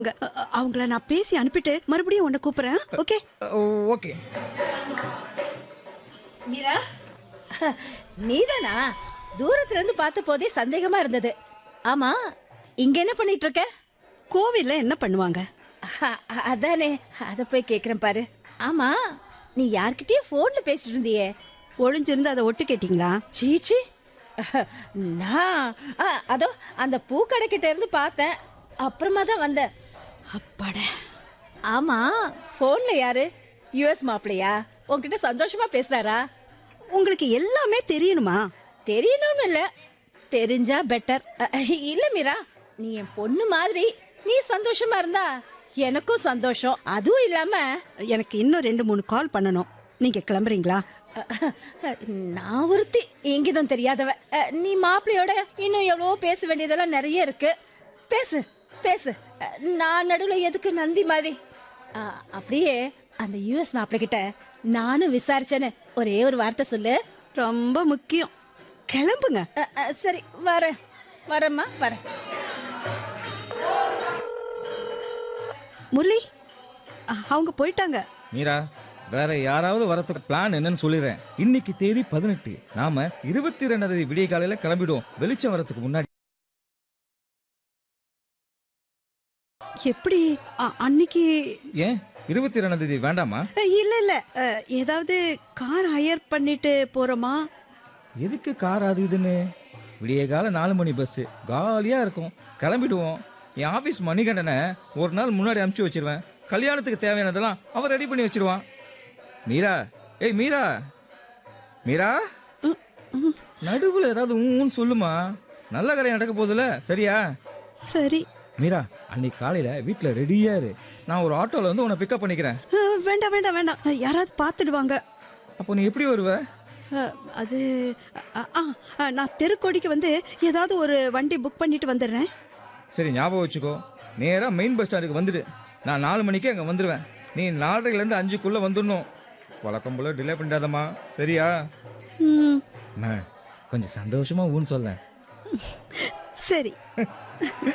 அ- அ- அவங்கள நான் பேசி அனுப்பிட்டு மறுபடியும் உன்னை கூப்பிடுறேன் ஓகே ஓகே மீரா நீதானா தூரத்துல இருந்து பார்த்த போதே சந்தேகமா இருந்தது ஆமா இங்க என்ன பண்ணிட்டு இருக்க கோவில்ல என்ன பண்ணுவாங்க அ- அ- அதானே அத போய் கேக்குறேன் பாரு ஆமா நீ யார்கிட்டயும் போன்ல பேசிட்டு இருந்தியே ஒளிஞ்சிருந்து அதை ஒட்டு கேட்டீங்களா சீச்சி நான் அ, அதோ அந்த பூக்கடை கிட்ட இருந்து பார்த்தேன் அப்புறமா தான் வந்தேன் அப்பாட ஆமா போன்ல யாரு யுஎஸ் மாப்பிளையா உன்கிட்ட சந்தோஷமா பேசுறாரா உங்களுக்கு எல்லாமே தெரியணுமா தெரியணும்னு இல்ல தெரிஞ்சா பெட்டர் இல்ல மீரா நீ என் பொண்ணு மாதிரி நீ சந்தோஷமா இருந்தா எனக்கும் சந்தோஷம் அதுவும் இல்லாம எனக்கு இன்னும் ரெண்டு மூணு கால் பண்ணணும் நீங்க கிளம்புறீங்களா நான் ஒருத்தி இங்கிதம் தெரியாதவ அஹ், நீ மாப்பிள்ளையோட இன்னும் எவ்வளவோ பேச வேண்டியதெல்லாம் நிறைய இருக்கு பேசு பேசு அஹ், நான் நடுவுல எதுக்கு நந்தி மாதிரி அஹ், அப்படியே அந்த யுஎஸ் மாப்பிள்ளை கிட்ட நானும் விசாரிச்சேன்னு ஒரே ஒரு வார்த்தை சொல்லு ரொம்ப முக்கியம் கிளம்புங்க அஹ், அஹ், சரி வரேன் வரேம்மா வரேன் முரளி அ, அவங்க போயிட்டாங்க மீரா வேற யாராவது வரத்துக்கு பிளான் என்னன்னு சொல்லிடுறேன் இன்னைக்கு தேதி பதினெட்டு நாம இருபத்தி ரெண்டாம் தேதி விடிய காலையில கிளம்பிடுவோம் வெளிச்சம் வரதுக்கு முன்னாடி எப்படி அ- அன்னைக்கு ஏன் இருபத்தி ரெண்டாம் தேதி வேண்டாமா அ, இல்ல இல்ல அ, ஏதாவது கார் ஹையர் பண்ணிட்டு போறோமா எதுக்கு கார் அது இதுன்னு விடிய கால நாலு மணி பஸ் காலியா இருக்கும் கிளம்பிடுவோம் என் ஆபீஸ் மணிகண்டனை ஒரு நாள் முன்னாடி அனுப்பிச்சு வச்சிருவேன் கல்யாணத்துக்கு தேவையானதெல்லாம் அவன் ரெடி பண்ணி வச்சிருவான் மீரா ஏய் மீரா மீரா நடுவுல ஏதாவது ஊன்னு சொல்லுமா நல்ல கரையை நடக்க போகுதுல சரியா சரி மீரா அன்னைக்கு காலையில வீட்டுல ரெடியா இரு நான் ஒரு ஆட்டோல வந்து உன்னை பிக்கப் பண்ணிக்கிறேன் அ, வேண்டாம் வேண்டாம் வேண்டாம் அ, யாராவது பார்த்துடுவாங்க அப்போ நீ எப்படி வருவ அ, அது அ, ஆ அ, நான் தெருக்கோடிக்கு வந்து ஏதாவது ஒரு வண்டி புக் பண்ணிட்டு வந்துடுறேன் சரி ஞாபகம் வச்சுக்கோ நேரா மெயின் பஸ் ஸ்டாண்டுக்கு வந்துடு நான் நாலு மணிக்கு அங்கே வந்துடுவேன் நீ நாலரைலேருந்து அஞ்சுக்குள்ளே வந்துடணும் வழக்கம் போல டிலே பண்ணிடாதம்மா சரியா ம், அம்மா, கொஞ்சம் சந்தோஷமா ஊன்னு சொல்ல சரி